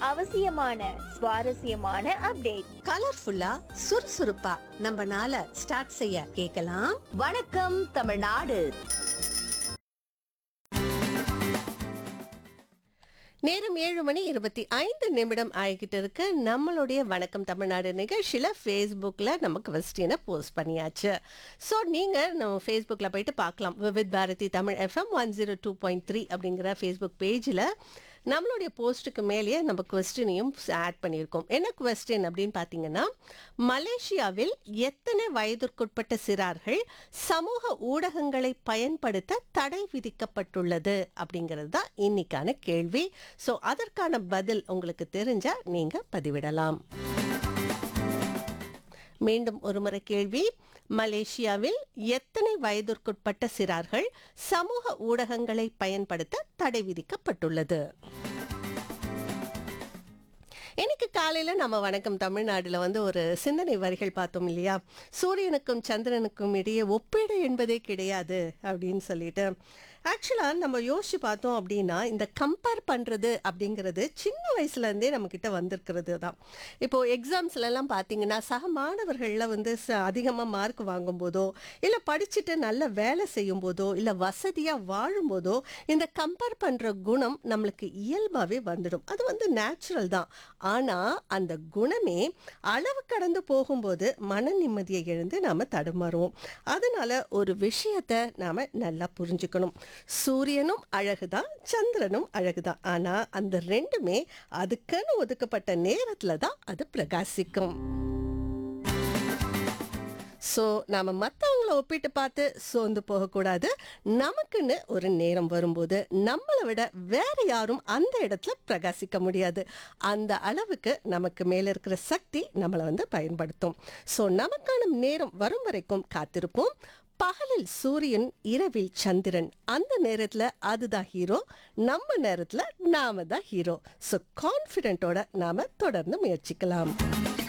அவசியமான சுவாரஸ்யமான அப்டேட் கலர்ஃபுல்லா சுறுசுறுப்பா நம்ம நாளை ஸ்டார்ட் செய்ய கேக்கலாம் வணக்கம் தமிழ்நாடு நேரம் ஏழு மணி இருபத்தி ஐந்து நிமிடம் ஆகிக்கிட்டு இருக்கு நம்மளுடைய வணக்கம் தமிழ்நாடு நிகழ்ச்சியில் ஃபேஸ்புக்கில் நம்ம கொஸ்டினை போஸ்ட் பண்ணியாச்சு ஸோ நீங்கள் நம்ம ஃபேஸ்புக்கில் போயிட்டு பார்க்கலாம் Vividh Bharati Tamil FM one zero two point three அப்படிங்கிற ஃபேஸ்புக் பேஜில் நம்மளுடைய போஸ்ட்டுக்கு மேலேயே நம்ம கொஸ்டினையும் ஆட் பண்ணியிருக்கோம் என்ன கொஸ்டின் அப்படின்னு பார்த்தீங்கன்னா மலேசியாவில் எத்தனை வயதிற்குட்பட்ட சிறார்கள் சமூக ஊடகங்களை பயன்படுத்த தடை விதிக்கப்பட்டுள்ளது அப்படிங்கிறது தான் இன்னைக்கான கேள்வி ஸோ அதற்கான பதில் உங்களுக்கு தெரிஞ்சா நீங்க பதிவிடலாம் மீண்டும் ஒருமுறை கேள்வி மலேசியாவில் எத்தனை வயதிற்குட்பட்ட சிறார்கள் சமூக ஊடகங்களை பயன்படுத்த தடை விதிக்கப்பட்டுள்ளது இன்னைக்கு காலையில நம்ம வணக்கம் தமிழ்நாடுல வந்து ஒரு சிந்தனை வரிகள் பார்த்தோம் இல்லையா சூரியனுக்கும் சந்திரனுக்கும் இடையே ஒப்பீடு என்பதே கிடையாது அப்படின்னு சொல்லிட்டு ஆக்சுவலா நம்ம யோசிச்சு பார்த்தோம் அப்படின்னா இந்த கம்பேர் பண்றது அப்படிங்கிறது சின்ன வயசுல இருந்தே நம்ம கிட்ட வந்திருக்கிறது தான் இப்போ எக்ஸாம்ஸ்ல எல்லாம் பார்த்தீங்கன்னா சக மாணவர்கள்ல வந்து ச- அதிகமா மார்க் வாங்கும் போதோ இல்ல படிச்சுட்டு நல்ல வேலை செய்யும் போதோ இல்ல வசதியா வாழும் போதோ இந்த கம்பேர் பண்ற குணம் நம்மளுக்கு இயல்பாவே வந்துடும் அது வந்து நேச்சுரல் தான் ஆனா அந்த குணமே அளவு கடந்து போகும்போது மன நிம்மதியை இழந்து நாம தடுமாறுவோம் அதனால ஒரு விஷயத்த நாம நல்லா புரிஞ்சுக்கணும் சூரியனும் அழகுதான் சந்திரனும் அழகுதான் ஆனா அந்த ரெண்டுமே அதுக்குன்னு ஒதுக்கப்பட்ட நேரத்துல தான் அது பிரகாசிக்கும் ஸோ நாம் மற்றவங்கள ஒப்பிட்டு பார்த்து சோர்ந்து போகக்கூடாது நமக்குன்னு ஒரு நேரம் வரும்போது நம்மளை விட வேற யாரும் அந்த இடத்துல பிரகாசிக்க முடியாது அந்த அளவுக்கு நமக்கு மேலே இருக்கிற சக்தி நம்மளை வந்து பயன்படுத்தும் ஸோ நமக்கான நேரம் வரும் வரைக்கும் காத்திருப்போம் பகலில் சூரியன் இரவில் சந்திரன் அந்த நேரத்தில் அதுதான் ஹீரோ நம்ம நேரத்தில் நாம தான் ஹீரோ ஸோ கான்ஃபிடென்ட்டோட நாம தொடர்ந்து முயற்சிக்கலாம்